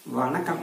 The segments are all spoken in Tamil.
வணக்கம்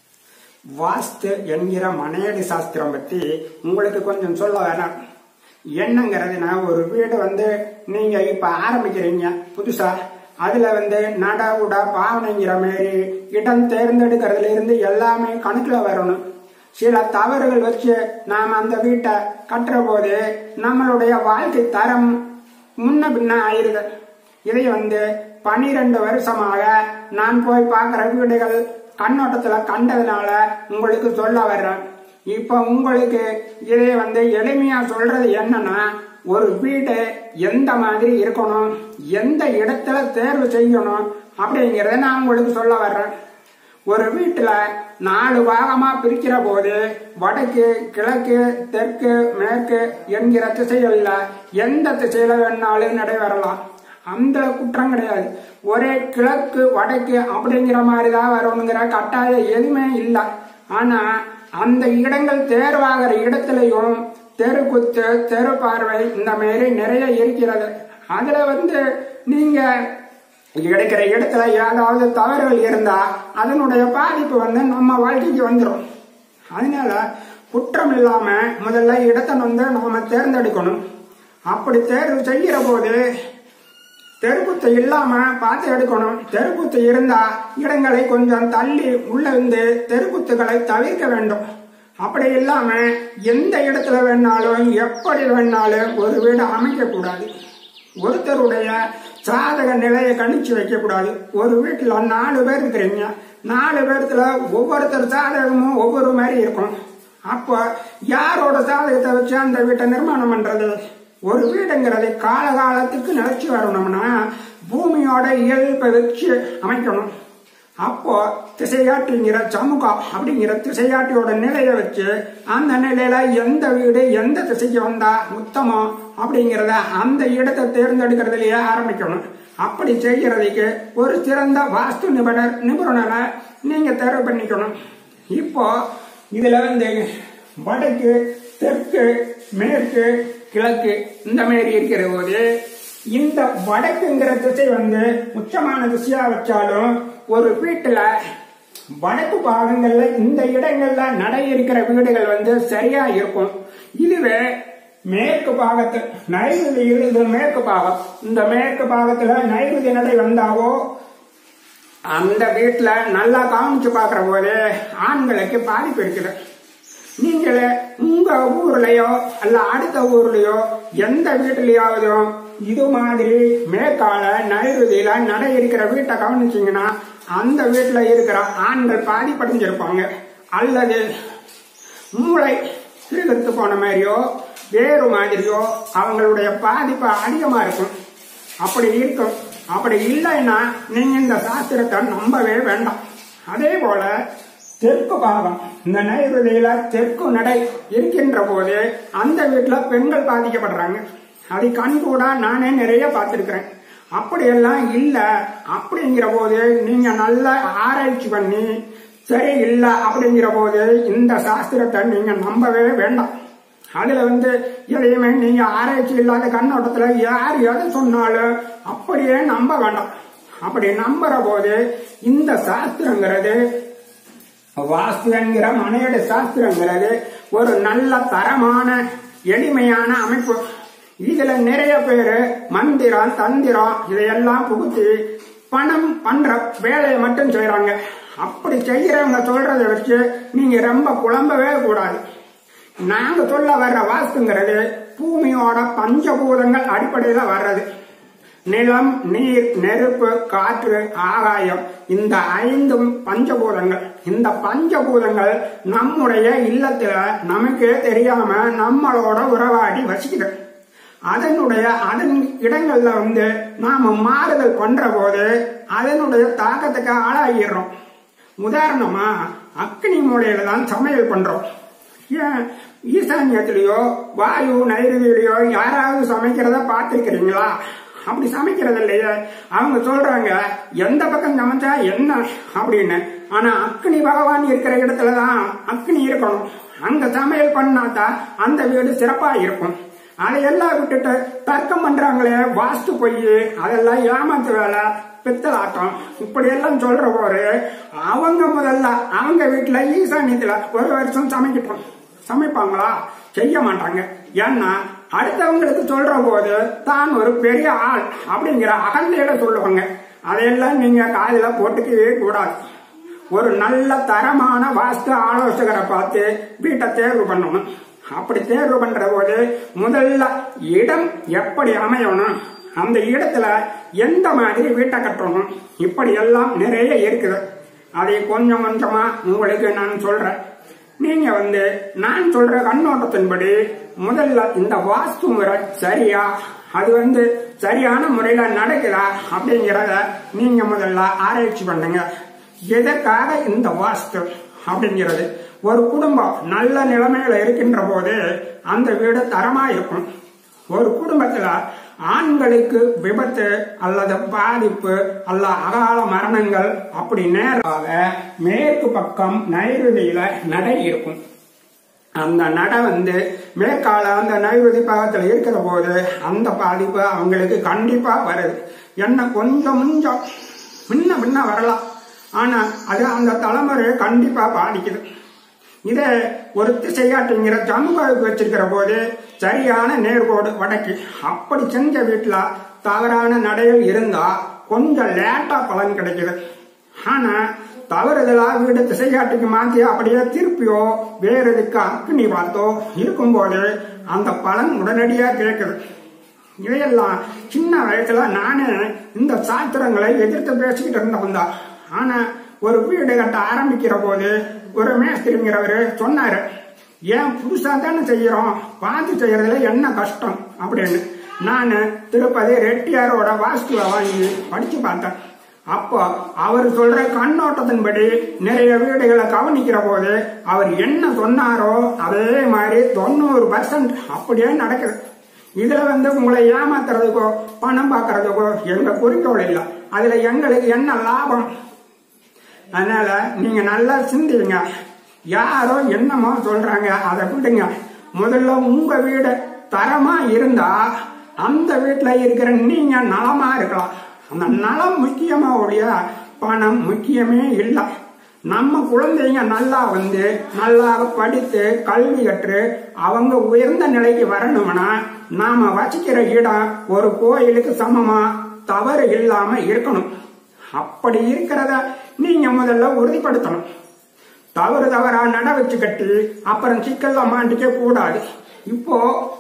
வாஸ்து என்கிற மனையடி சாஸ்திரம் பத்தி உங்களுக்கு கொஞ்சம் சொல்ல வேணாம் என்னங்கிறதுனா ஒரு வீடு வந்து நீங்க இப்ப ஆரம்பிக்கிறீங்க புதுசா அதுல வந்து நட உட பாவனைங்கிற மாதிரி இடம் தேர்ந்தெடுக்கிறதுல இருந்து எல்லாமே கணக்குல வரணும் சில தவறுகள் வச்சு நாம் அந்த வீட்டை கட்டுற போது நம்மளுடைய வாழ்க்கை தரம் முன்ன பின்ன ஆயிருது இதை வந்து பனிரெண்டு வருஷமாக நான் போய் பார்க்கிற வீடுகள் கண்ணோட்டத்துல கண்டதுனால உங்களுக்கு சொல்ல வர்றேன் இப்ப உங்களுக்கு இதை வந்து எளிமையா சொல்றது என்னன்னா ஒரு வீடு எந்த மாதிரி இருக்கணும் எந்த இடத்துல தேர்வு செய்யணும் அப்படிங்கறத நான் உங்களுக்கு சொல்ல வர்றேன் ஒரு வீட்டுல நாலு பாகமா பிரிக்கிற போது வடக்கு கிழக்கு தெற்கு மேற்கு என்கிற திசைகள்ல எந்த திசையில வேணாலும் நடைபெறலாம் அந்த குற்றம் கிடையாது ஒரே கிழக்கு வடக்கு அப்படிங்கிற மாதிரி தான் வரணுங்கிற கட்டாயம் எதுவுமே இல்லை ஆனா அந்த இடங்கள் தேர்வாகிற இடத்துலயும் தெருக்குத்து தெரு பார்வை இந்த மாதிரி நிறைய இருக்கிறது அதுல வந்து நீங்க கிடைக்கிற இடத்துல ஏதாவது தவறுகள் இருந்தா அதனுடைய பாதிப்பு வந்து நம்ம வாழ்க்கைக்கு வந்துடும் அதனால குற்றம் இல்லாம முதல்ல இடத்தை வந்து நாம தேர்ந்தெடுக்கணும் அப்படி தேர்வு செய்கிற போது தெருக்குத்து இல்லாம பார்த்து எடுக்கணும் தெருக்குத்து இருந்தா இடங்களை கொஞ்சம் தள்ளி உள்ள இருந்து தெருக்குத்துகளை தவிர்க்க வேண்டும் அப்படி இல்லாம எந்த இடத்துல வேணாலும் எப்படி வேணாலும் ஒரு வீடு அமைக்க கூடாது ஒருத்தருடைய சாதக நிலையை கணிச்சு வைக்க கூடாது ஒரு வீட்டுல நாலு பேர் இருக்கிறீங்க நாலு பேர்த்துல ஒவ்வொருத்தர் சாதகமும் ஒவ்வொரு மாதிரி இருக்கும் அப்போ யாரோட சாதகத்தை வச்சு அந்த வீட்டை நிர்மாணம் பண்றது ஒரு வீடுங்கிறது காலகாலத்துக்கு நிலைச்சு வரணும்னா பூமியோட இயல்பை வச்சு அமைக்கணும் அப்போ திசையாட்டிங்கிற சமூகம் அப்படிங்கிற திசையாட்டியோட நிலையை வச்சு அந்த நிலையில எந்த வீடு எந்த திசைக்கு வந்தா உத்தமம் அப்படிங்கிறத அந்த இடத்தை தேர்ந்தெடுக்கிறதுலயே ஆரம்பிக்கணும் அப்படி செய்யறதுக்கு ஒரு சிறந்த வாஸ்து நிபுணர் நிபுணரை நீங்க தேர்வு பண்ணிக்கணும் இப்போ இதுல வந்து வடக்கு தெற்கு மேற்கு கிழக்கு இந்த மாதிரி இருக்கிற போது இந்த வடக்குங்கிற திசை வந்து உச்சமான திசையா வச்சாலும் ஒரு வீட்டுல வடக்கு பாகங்கள்ல இந்த இடங்கள்ல நடை இருக்கிற வீடுகள் வந்து சரியா இருக்கும் இதுவே மேற்கு பாகத்து நைருதியில் இது மேற்கு பாகம் இந்த மேற்கு பாகத்துல நைருதி நடை வந்தாவோ அந்த வீட்டுல நல்லா கவனிச்சு பாக்குற போது ஆண்களுக்கு பாதிப்பு இருக்குது நீங்களே உங்க ஊர்லயோ அல்ல அடுத்த ஊர்லயோ எந்த வீட்டுலயாவது இது மாதிரி மேற்கால நைருதியில நடை இருக்கிற வீட்டை கவனிச்சீங்கன்னா அந்த வீட்டுல இருக்கிற ஆண்கள் பாதிப்படைஞ்சிருப்பாங்க அல்லது மூளை திருகத்து போன மாதிரியோ வேறு மாதிரியோ அவங்களுடைய பாதிப்பு அதிகமா இருக்கும் அப்படி இருக்கும் அப்படி இல்லைன்னா நீங்க இந்த சாஸ்திரத்தை நம்பவே வேண்டாம் அதே போல தெற்கு பாகம் இந்த நைருதியில தெற்கு நடை இருக்கின்ற போது அந்த வீட்டுல பெண்கள் பாதிக்கப்படுறாங்க அதை கண் கூட நானே நிறைய பார்த்திருக்கிறேன் அப்படியெல்லாம் இல்ல அப்படிங்கிற போது நீங்க நல்ல ஆராய்ச்சி பண்ணி சரி இல்ல அப்படிங்கிற போது இந்த சாஸ்திரத்தை நீங்க நம்பவே வேண்டாம் அதுல வந்து எதையுமே நீங்க ஆராய்ச்சி இல்லாத கண்ணோட்டத்துல யார் எதை சொன்னாலும் அப்படியே நம்ப வேண்டாம் அப்படி நம்புற போது இந்த சாஸ்திரங்கிறது வாஸ்து என்கிற மனையடி சாஸ்திரங்கிறது ஒரு நல்ல தரமான எளிமையான அமைப்பு இதுல நிறைய பேரு மந்திரம் தந்திரம் இதையெல்லாம் புகுத்தி பணம் பண்ற வேலையை மட்டும் செய்யறாங்க அப்படி செய்யறவங்க சொல்றதை வச்சு நீங்க ரொம்ப குழம்பவே கூடாது நாங்க சொல்ல வர்ற வாஸ்துங்கிறது பூமியோட பஞ்சபூதங்கள் அடிப்படையில வர்றது நிலம் நீர் நெருப்பு காற்று ஆகாயம் இந்த ஐந்தும் பஞ்சபூதங்கள் இந்த பஞ்சபூதங்கள் நம்முடைய இல்லத்துல நமக்கு தெரியாம நம்மளோட உறவாடி வசிக்குது அதனுடைய அதன் இடங்கள்ல வந்து நாம மாறுதல் பண்ற போது அதனுடைய தாக்கத்துக்கு ஆளாகிடுறோம் உதாரணமா அக்னி மூலையில தான் சமையல் பண்றோம் ஏன் ஈசான்யத்திலேயோ வாயு நைருதியிலையோ யாராவது சமைக்கிறத பார்த்திருக்கிறீங்களா அப்படி சமைக்கிறது இல்லையே அவங்க சொல்றாங்க எந்த பக்கம் சமைச்சா என்ன அப்படின்னு ஆனா அக்னி பகவான் இருக்கிற இடத்துலதான் அக்னி இருக்கணும் அங்க சமையல் பண்ணாதான் அந்த வீடு சிறப்பா இருக்கும் அதையெல்லாம் விட்டுட்டு தர்க்கம் பண்றாங்களே வாஸ்து பொய் அதெல்லாம் ஏமாத்து வேலை பித்தலாட்டம் இப்படி எல்லாம் சொல்ற போது அவங்க முதல்ல அவங்க வீட்டுல ஈசானியத்துல ஒரு வருஷம் சமைக்கட்டும் சமைப்பாங்களா செய்ய மாட்டாங்க ஏன்னா அடுத்தவங்களுக்கு சொல்ற போது தான் ஒரு பெரிய ஆள் அப்படிங்கிற அகந்தையில சொல்லுவாங்க அதையெல்லாம் நீங்க காதில போட்டுக்கவே கூடாது ஒரு நல்ல தரமான வாஸ்து ஆலோசகரை பார்த்து வீட்டை தேர்வு பண்ணணும் அப்படி தேர்வு பண்ற போது முதல்ல இடம் எப்படி அமையணும் அந்த இடத்துல எந்த மாதிரி வீட்டை கட்டணும் இப்படி எல்லாம் நிறைய இருக்குது அதை கொஞ்சம் கொஞ்சமா உங்களுக்கு நான் சொல்றேன் நீங்க வந்து நான் சொல்ற கண்ணோட்டத்தின்படி முதல்ல இந்த வாஸ்து முறை சரியா அது வந்து சரியான முறையில நடக்குதா அப்படிங்கிறத நீங்க முதல்ல ஆராய்ச்சி பண்ணுங்க எதற்காக இந்த வாஸ்து அப்படிங்கிறது ஒரு குடும்பம் நல்ல நிலைமையில இருக்கின்ற போது அந்த வீடு தரமா இருக்கும் ஒரு குடும்பத்துல ஆண்களுக்கு விபத்து அல்லது பாதிப்பு அல்ல அகால மரணங்கள் அப்படி நேராக மேற்கு பக்கம் நைருதியில நடை இருக்கும் அந்த நடை வந்து மேற்கால அந்த நைருதி பாகத்துல இருக்கிற போது அந்த பாதிப்பு அவங்களுக்கு கண்டிப்பா வருது என்ன கொஞ்சம் கொஞ்சம் முன்ன முன்ன வரலாம் ஆனா அது அந்த தலைமுறையை கண்டிப்பா பாதிக்குது இதை ஒரு திசையாட்டுங்கிற ஜமுகாவுக்கு வச்சிருக்கிற போது சரியான நேர்கோடு வடக்கு அப்படி செஞ்ச வீட்டுல தவறான நடையில் இருந்தா கொஞ்சம் லேட்டா பலன் கிடைக்குது ஆனா தவறுதலா வீடு திசைகாட்டுக்கு மாத்தி அப்படியே திருப்பியோ வேற எதுக்கு அக்னி பார்த்தோ இருக்கும்போது அந்த பலன் உடனடியா கேட்குது இதையெல்லாம் சின்ன வயசுல நானே இந்த சாத்திரங்களை எதிர்த்து பேசிக்கிட்டு இருந்தவன் தான் ஆனா ஒரு வீடு கட்ட ஆரம்பிக்கிற போது ஒரு மேஸ்திரிங்கிறவரு சொன்னாரு ஏன் புதுசா தானே செய்யறோம் பார்த்து செய்யறதுல என்ன கஷ்டம் அப்படின்னு நான் திருப்பதி ரெட்டியாரோட வாஸ்துவை வாங்கி படிச்சு பார்த்தேன் அப்போ அவர் சொல்ற கண்ணோட்டத்தின்படி நிறைய வீடுகளை கவனிக்கிற போது அவர் என்ன சொன்னாரோ அதே மாதிரி தொண்ணூறு பர்சன்ட் அப்படியே நடக்குது இதுல வந்து உங்களை ஏமாத்துறதுக்கோ பணம் பார்க்கறதுக்கோ எங்க குறிக்கோள் இல்லை அதுல எங்களுக்கு என்ன லாபம் அதனால நீங்க நல்லா சிந்திங்க யாரோ என்னமோ சொல்றாங்க அதை விடுங்க முதல்ல உங்க வீடு தரமா இருந்தா அந்த வீட்டுல இருக்கிற நீங்க நலமா இருக்கலாம் அந்த நலம் முக்கியமா ஒழிய பணம் முக்கியமே இல்லை நம்ம குழந்தைங்க நல்லா வந்து நல்லா படித்து கல்வி கற்று அவங்க உயர்ந்த நிலைக்கு வரணும்னா நாம வசிக்கிற இடம் ஒரு கோயிலுக்கு சமமா தவறு இல்லாம இருக்கணும் அப்படி இருக்கிறத நீங்க முதல்ல உறுதிப்படுத்தணும் தவறு தவறா நட வச்சு கட்டி அப்புறம் சிக்கல்ல மாட்டிக்க கூடாது இப்போ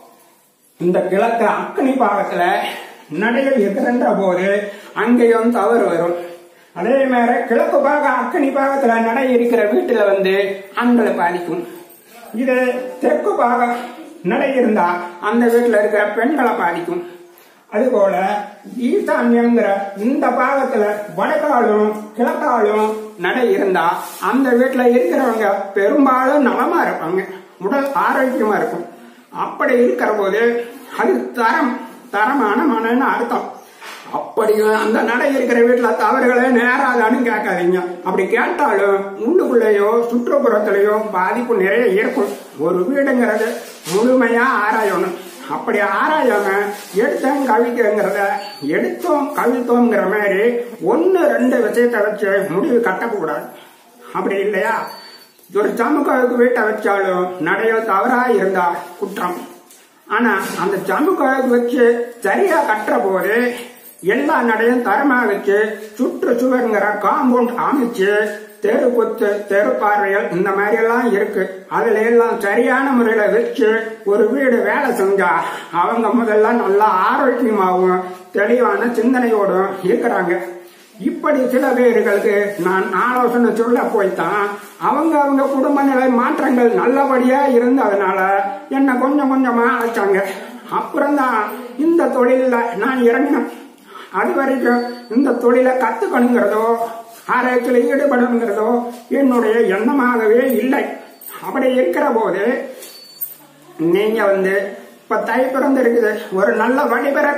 இந்த கிழக்கு அக்னி பாகத்துல நடையில் இருக்கிறன்ற போது அங்கேயும் தவறு வரும் அதே மாதிரி கிழக்கு பாக அக்னி பாகத்துல நடை இருக்கிற வீட்டுல வந்து ஆண்களை பாதிக்கும் இது தெற்கு பாகம் நடை இருந்தா அந்த வீட்டுல இருக்கிற பெண்களை பாதிக்கும் அதுபோல ஈசான்யம்ங்கிற இந்த பாகத்துல வடக்காலும் கிழக்காலும் நடை இருந்தா அந்த வீட்டுல இருக்கிறவங்க பெரும்பாலும் நலமா இருப்பாங்க உடல் ஆரோக்கியமா இருக்கும் அப்படி இருக்கிற போது அது தரம் தரமான மனன்னு அர்த்தம் அப்படி அந்த நடை இருக்கிற வீட்டுல தவறுகளே நேராதான்னு கேட்காதீங்க அப்படி கேட்டாலும் உள்ளுக்குள்ளேயோ சுற்றுப்புறத்திலேயோ பாதிப்பு நிறைய இருக்கும் ஒரு வீடுங்கிறது முழுமையா ஆராயணும் அப்படி ஆராயாம எடுத்தோம் கவிக்கிறங்கிறத எடுத்தோம் கவித்தோங்கிற மாதிரி ஒன்னு ரெண்டு விஷயத்தை வச்சு முடிவு கட்டக்கூடாது அப்படி இல்லையா ஒரு சமூகவுக்கு வீட்டை வச்சாலும் நடையில் தவறா இருந்தா குற்றம் ஆனா அந்த சமூகவுக்கு வச்சு சரியா கட்டுற போது எல்லா நடையும் தரமா வச்சு சுற்று சுவருங்கிற காம்பவுண்ட் அமைச்சு தெரு கொத்து தெரு பார்வைகள் இந்த மாதிரி எல்லாம் இருக்கு அதுல எல்லாம் சரியான முறையில வச்சு ஒரு வீடு வேலை செஞ்சா அவங்க முதல்ல நல்லா ஆரோக்கியமாகவும் தெளிவான சிந்தனையோடும் இருக்கிறாங்க இப்படி சில பேர்களுக்கு நான் ஆலோசனை சொல்ல போய்தான் அவங்க அவங்க குடும்ப நிலை மாற்றங்கள் நல்லபடியா இருந்ததுனால என்ன கொஞ்சம் கொஞ்சமா அழைச்சாங்க அப்புறம்தான் இந்த தொழில நான் இறங்கினேன் அது வரைக்கும் இந்த தொழிலை கத்துக்கணுங்கிறதோ ஆராய்ச்சியில் ஈடுபடணுங்கிறதோ என்னுடைய எண்ணமாகவே இல்லை அப்படி இருக்கிற போது நீங்க வந்து இப்ப தை பிறந்து இருக்குது ஒரு நல்ல வழி பிறக்கும்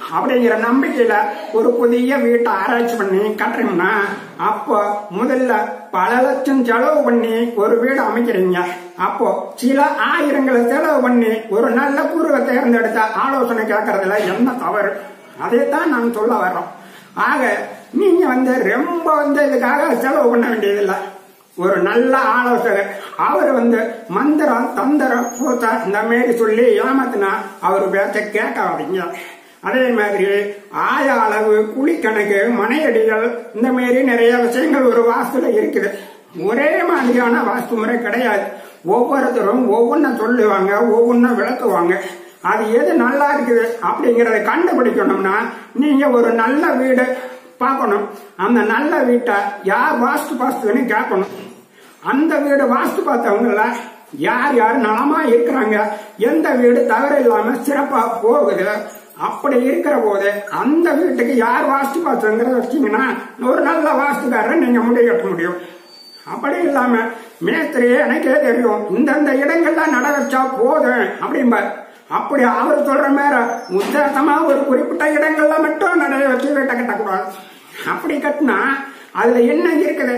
அப்படிங்கிற நம்பிக்கையில ஒரு புதிய வீட்டை ஆராய்ச்சி பண்ணி கட்டுறீங்கன்னா அப்போ முதல்ல பல லட்சம் செலவு பண்ணி ஒரு வீடு அமைக்கிறீங்க அப்போ சில ஆயிரங்களை செலவு பண்ணி ஒரு நல்ல குருவை தேர்ந்தெடுத்த ஆலோசனை கேட்கறதுல என்ன தவறு அதைத்தான் நான் சொல்ல வர்றோம் ஆக நீங்க வந்து ரொம்ப வந்து இதுக்காக செலவு பண்ண வேண்டியதில்லை ஒரு நல்ல ஆலோசகர் அவர் வந்து மந்திரம் தந்திரம் பூத்தா இந்த மாரி சொல்லி ஏமாத்தினா அவர் பேச்ச கேட்காதீங்க அதே மாதிரி ஆய அளவு குழிக்கணக்கு மனையடிகள் இந்த மாரி நிறைய விஷயங்கள் ஒரு வாஸ்துல இருக்குது ஒரே மாதிரியான வாஸ்து முறை கிடையாது ஒவ்வொருத்தரும் ஒவ்வொன்ன சொல்லுவாங்க ஒவ்வொன்ன விளக்குவாங்க அது எது நல்லா இருக்குது அப்படிங்கறத கண்டுபிடிக்கணும்னா நீங்க ஒரு நல்ல வீடு பார்க்கணும் அந்த நல்ல வீட்டை யார் வாஸ்து பாஸ்துன்னு கேட்கணும் அந்த வீடு வாஸ்து பார்த்தவங்கள யார் யார் நலமா இருக்கிறாங்க எந்த வீடு தவறு இல்லாம சிறப்பா போகுது அப்படி இருக்கிற போது அந்த வீட்டுக்கு யார் வாஸ்து பார்த்தங்கிறத வச்சீங்கன்னா ஒரு நல்ல வாஸ்துக்காரரை நீங்க முடிவு கட்ட முடியும் அப்படி இல்லாம மேஸ்திரியே எனக்கே தெரியும் இந்தந்த இடங்கள்ல நட வச்சா போதும் அப்படிம்பார் அப்படி அவர் சொல்ற மேல உத்தேசமா ஒரு குறிப்பிட்ட இடங்கள்ல மட்டும் நடைய வச்சு வீட்டை கட்டக்கூடாது அப்படி கட்டினா அதுல என்ன இருக்குது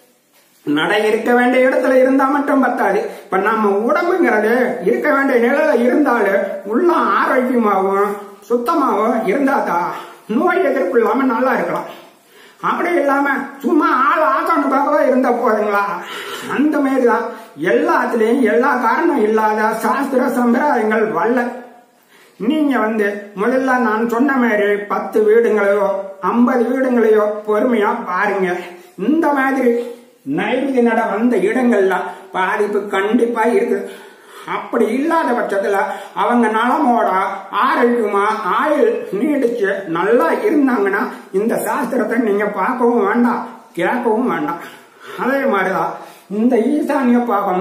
நடை இருக்க வேண்டிய இடத்துல இருந்தா மட்டும் பத்தாது இப்ப நம்ம உடம்புங்கிறது இருக்க வேண்டிய நிலையில இருந்தாலும் உள்ள ஆரோக்கியமாகவும் சுத்தமாகவும் இருந்தாதான் நோய் எதிர்ப்பு இல்லாம நல்லா இருக்கலாம் அப்படி இல்லாம சும்மா ஆள் ஆக்காண்டுக்காகவா இருந்தா போதுங்களா அந்த மாதிரிதான் எல்லாத்துலயும் எல்லா காரணம் இல்லாத சாஸ்திர சம்பிரதாயங்கள் வல்ல நீங்க வந்து முதல்ல நான் சொன்ன மாதிரி பத்து வீடுங்களையோ ஐம்பது வீடுங்களையோ பொறுமையா பாருங்க இந்த மாதிரி நைவேதி நட வந்த இடங்கள்ல பாதிப்பு கண்டிப்பா இருக்குது அப்படி இல்லாத பட்சத்துல அவங்க நலமோட ஆரோக்கியமா ஆயுள் நீடிச்சு நல்லா இருந்தாங்கன்னா இந்த சாஸ்திரத்தை நீங்க பார்க்கவும் வேண்டாம் கேட்கவும் வேண்டாம் அதே மாதிரிதான் இந்த ஈசானிய பாகம்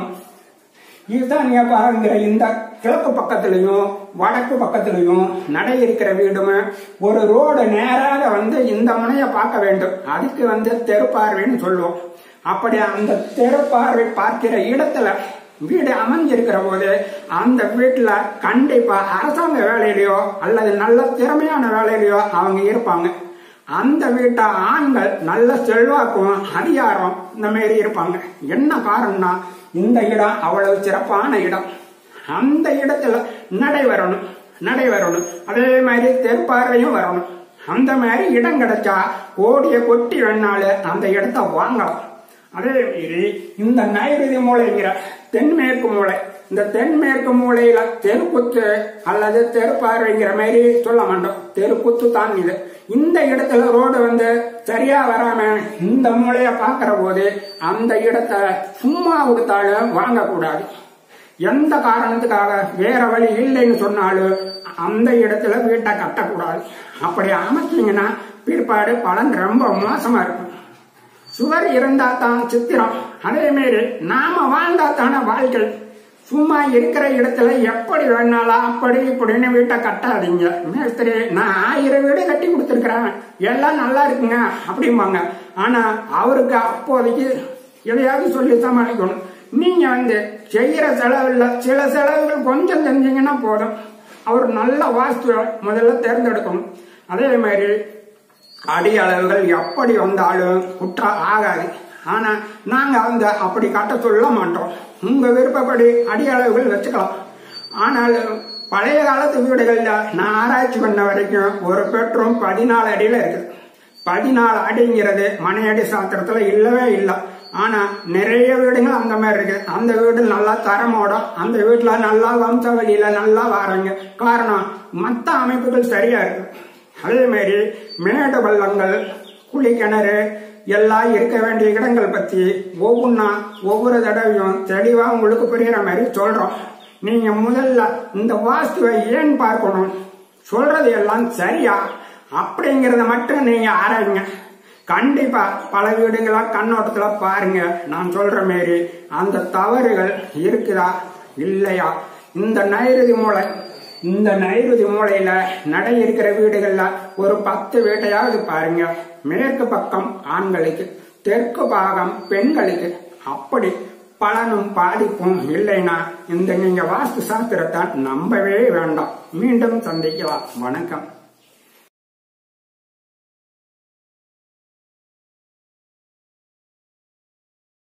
ஈசானிய பாகங்கிற இந்த கிழக்கு பக்கத்துலயும் வடக்கு பக்கத்துலயும் நடை இருக்கிற வீடுமே ஒரு ரோடு நேராக வந்து இந்த முனைய பார்க்க வேண்டும் அதுக்கு வந்து தெருப்பார்வைன்னு சொல்லுவோம் அப்படி அந்த தெருப்பார்வை பார்க்கிற இடத்துல வீடு அமைஞ்சிருக்கிற போது அந்த வீட்டுல கண்டிப்பா அரசாங்க வேலையிலயோ அல்லது நல்ல திறமையான வேலையிலயோ அவங்க இருப்பாங்க அந்த வீட்டை ஆண்கள் நல்ல செல்வாக்கும் அதிகாரம் இந்த மாதிரி இருப்பாங்க என்ன காரணம்னா இந்த இடம் அவ்வளவு சிறப்பான இடம் அந்த இடத்துல நடை வரணும் நடை வரணும் அதே மாதிரி தெற்பார்வையும் வரணும் அந்த மாதிரி இடம் கிடைச்சா கோடிய கொட்டி வேணாலும் அந்த இடத்த வாங்கலாம் அதே மீறி இந்த நைருதி மூளைங்கிற தென்மேற்கு மூளை இந்த தென்மேற்கு மூலையில தெருக்குத்து அல்லது தெருப்பார்வைங்கிற மாதிரி சொல்ல மாட்டோம் தெருக்குத்து தான் இது இந்த இடத்துல ரோடு வந்து சரியா வராம இந்த மூலைய பாக்குற போது அந்த இடத்த சும்மா கொடுத்தாலும் வாங்கக்கூடாது எந்த காரணத்துக்காக வேற வழி இல்லைன்னு சொன்னாலும் அந்த இடத்துல வீட்டை கட்டக்கூடாது அப்படி அமைச்சீங்கன்னா பிற்பாடு பலன் ரொம்ப மோசமா இருக்கும் சுவர் இருந்தா தான் சித்திரம் அதே மாரி நாம வாழ்ந்தா தானே வாழ்க்கை சும்மா இருக்கிற இடத்துல எப்படி வேணாலும் அப்படி இப்படின்னு வீட்டை கட்டாதீங்க மேஸ்திரி நான் ஆயிரம் வீடு கட்டி கொடுத்துருக்கிறேன் எல்லாம் நல்லா இருக்குங்க அப்படிம்பாங்க ஆனா அவருக்கு அப்போதைக்கு எதையாவது சொல்லி சமாளிக்கணும் நீங்க வந்து செய்யற செலவுல சில செலவுகள் கொஞ்சம் செஞ்சீங்கன்னா போதும் அவர் நல்ல வாஸ்து முதல்ல தேர்ந்தெடுக்கணும் அதே மாதிரி அடி அளவுகள் எப்படி வந்தாலும் குற்றம் ஆகாது ஆனா நாங்க அந்த அப்படி கட்ட சொல்ல மாட்டோம் உங்க விருப்பப்படி அடி அளவுகள் வச்சுக்கலாம் ஆனால் பழைய காலத்து வீடுகள்ல நான் ஆராய்ச்சி பண்ண வரைக்கும் ஒரு பெட்ரூம் பதினாலு அடியில இருக்குது பதினாலு அடிங்கிறது மனையடி சாத்திரத்துல இல்லவே இல்லை ஆனா நிறைய வீடுங்க அந்த மாதிரி இருக்கு அந்த வீடு நல்லா தரமோட அந்த வீட்டுல நல்லா வம்சாவளியில நல்லா வராங்க காரணம் மத்த அமைப்புகள் சரியா இருக்கு அதே மாதிரி மேடு பள்ளங்கள் குழி கிணறு எல்லாம் இருக்க வேண்டிய இடங்கள் பத்தி ஒவ்வொன்றா ஒவ்வொரு தடவையும் தெளிவா உங்களுக்கு புரியுற மாதிரி சொல்றோம் நீங்க முதல்ல இந்த வாஸ்துவை ஏன் பார்க்கணும் சொல்றது எல்லாம் சரியா அப்படிங்கறத மட்டும் நீங்க ஆராயுங்க கண்டிப்பா பல வீடுகளா கண்ணோட்டத்துல பாருங்க நான் சொல்ற மாரி அந்த தவறுகள் இருக்குதா இல்லையா இந்த நைருதி மூளை இந்த நைருதி மூலையில நடை இருக்கிற வீடுகள்ல ஒரு பத்து வீட்டையாவது பாருங்க மேற்கு பக்கம் ஆண்களுக்கு தெற்கு பாகம் பெண்களுக்கு அப்படி பலனும் பாதிப்பும் இல்லைன்னா இந்த நீங்க வாஸ்து சாஸ்திரத்தை நம்பவே வேண்டாம் மீண்டும் சந்திக்கலாம் வணக்கம்